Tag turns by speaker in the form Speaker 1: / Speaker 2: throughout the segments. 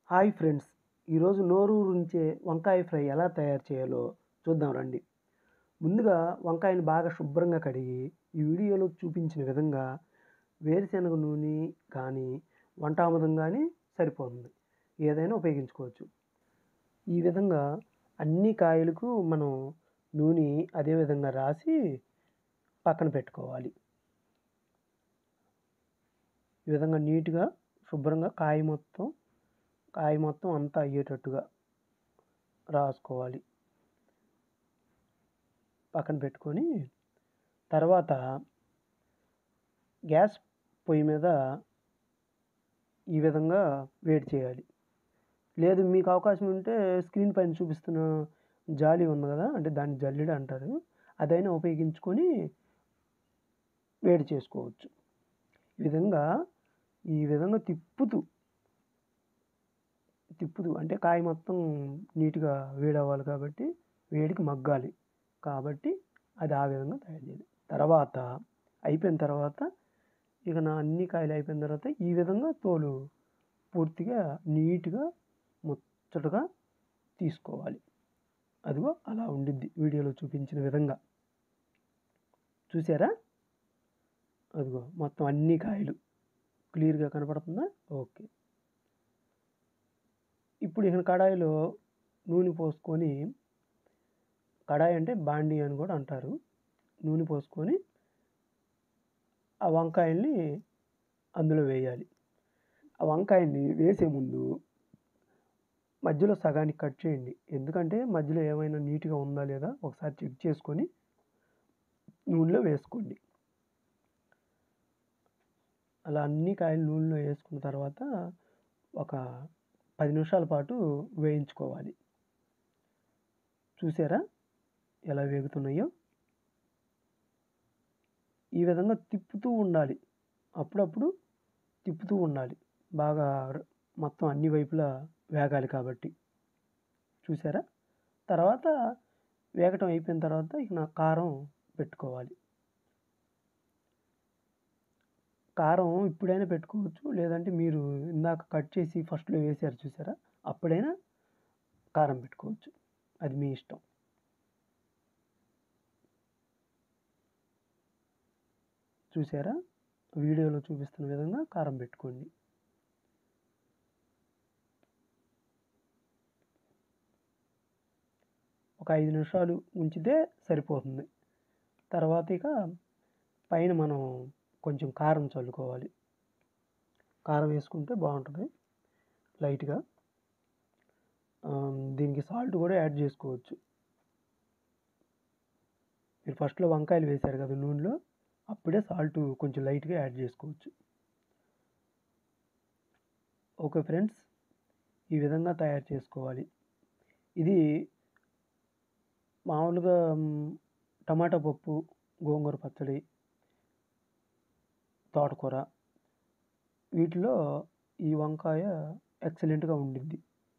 Speaker 1: hi friends ఈరోజు నోరూరించే వంకాయ fry ఎలా తయారు చేయాలో చూద్దాం రండి ముందుగా వంకాయని బాగా శుభ్రంగా కడిగి ఈ వీడియోలో చూపించిన విధంగా వేరుశనగ నూనె కానీ వంటామదం కానీ సరిపోతుంది ఏదైనా ఉపయోగించుకోవచ్చు ఈ విధంగా అన్ని కాయలకు మనం నూనె అదే విధంగా రాసి పక్కన పెట్టుకోవాలి ఈ విధంగా నీట్గా శుభ్రంగా కాయ మొత్తం కాయ మొత్తం అంతా అయ్యేటట్టుగా రాసుకోవాలి పక్కన పెట్టుకొని తర్వాత గ్యాస్ పొయ్యి మీద ఈ విధంగా వేడి చేయాలి లేదు మీకు అవకాశం ఉంటే స్క్రీన్ పైన చూపిస్తున్న జాలి ఉంది కదా అంటే దాన్ని జల్లెడ అంటారు అదైనా ఉపయోగించుకొని వేడి చేసుకోవచ్చు ఈ విధంగా ఈ విధంగా తిప్పుతూ తిప్పుతూ అంటే కాయ మొత్తం నీట్గా వేడవ్వాలి కాబట్టి వేడికి మగ్గాలి కాబట్టి అది ఆ విధంగా తయారు చేయాలి తర్వాత అయిపోయిన తర్వాత ఇక నా అన్ని కాయలు అయిపోయిన తర్వాత ఈ విధంగా తోలు పూర్తిగా నీట్గా ముచ్చటగా తీసుకోవాలి అదిగో అలా ఉండిద్ది వీడియోలో చూపించిన విధంగా చూసారా అదిగో మొత్తం అన్ని కాయలు క్లియర్గా కనపడుతుందా ఓకే ఇప్పుడు ఇక కడాయిలో నూనె పోసుకొని కడాయి అంటే బాండి అని కూడా అంటారు నూనె పోసుకొని ఆ వంకాయల్ని అందులో వేయాలి ఆ వంకాయల్ని వేసే ముందు మధ్యలో సగానికి కట్ చేయండి ఎందుకంటే మధ్యలో ఏమైనా నీట్గా ఉందా లేదా ఒకసారి చెక్ చేసుకొని నూనెలో వేసుకోండి అలా అన్ని కాయలు నూనెలో వేసుకున్న తర్వాత ఒక పది నిమిషాల పాటు వేయించుకోవాలి చూసారా ఎలా వేగుతున్నాయో ఈ విధంగా తిప్పుతూ ఉండాలి అప్పుడప్పుడు తిప్పుతూ ఉండాలి బాగా మొత్తం అన్ని వైపులా వేగాలి కాబట్టి చూసారా తర్వాత వేగటం అయిపోయిన తర్వాత ఇక నా కారం పెట్టుకోవాలి కారం ఇప్పుడైనా పెట్టుకోవచ్చు లేదంటే మీరు ఇందాక కట్ చేసి ఫస్ట్లో వేసారు చూసారా అప్పుడైనా కారం పెట్టుకోవచ్చు అది మీ ఇష్టం చూసారా వీడియోలో చూపిస్తున్న విధంగా కారం పెట్టుకోండి ఒక ఐదు నిమిషాలు ఉంచితే సరిపోతుంది తర్వాత ఇక పైన మనం కొంచెం కారం చల్లుకోవాలి కారం వేసుకుంటే బాగుంటుంది లైట్గా దీనికి సాల్ట్ కూడా యాడ్ చేసుకోవచ్చు మీరు ఫస్ట్లో వంకాయలు వేశారు కదా నూనెలో అప్పుడే సాల్ట్ కొంచెం లైట్గా యాడ్ చేసుకోవచ్చు ఓకే ఫ్రెండ్స్ ఈ విధంగా తయారు చేసుకోవాలి ఇది మామూలుగా టమాటా పప్పు గోంగూర పచ్చడి తోటకూర వీటిలో ఈ వంకాయ ఎక్సలెంట్గా ఉండిద్ది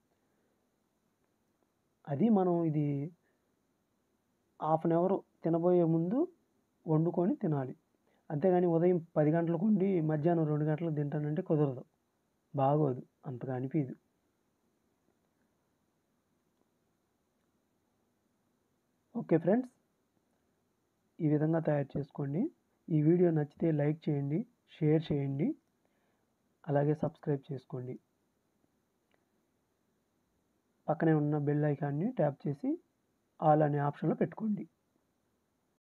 Speaker 1: అది మనం ఇది హాఫ్ అన్ అవర్ తినబోయే ముందు వండుకొని తినాలి అంతేగాని ఉదయం పది గంటలకు ఉండి మధ్యాహ్నం రెండు గంటలకు తింటానంటే కుదరదు బాగోదు అంతగా అనిపించదు ఓకే ఫ్రెండ్స్ ఈ విధంగా తయారు చేసుకోండి ఈ వీడియో నచ్చితే లైక్ చేయండి షేర్ చేయండి అలాగే సబ్స్క్రైబ్ చేసుకోండి పక్కనే ఉన్న బెల్ ఐకాన్ని ట్యాప్ చేసి ఆల్ అనే ఆప్షన్లో పెట్టుకోండి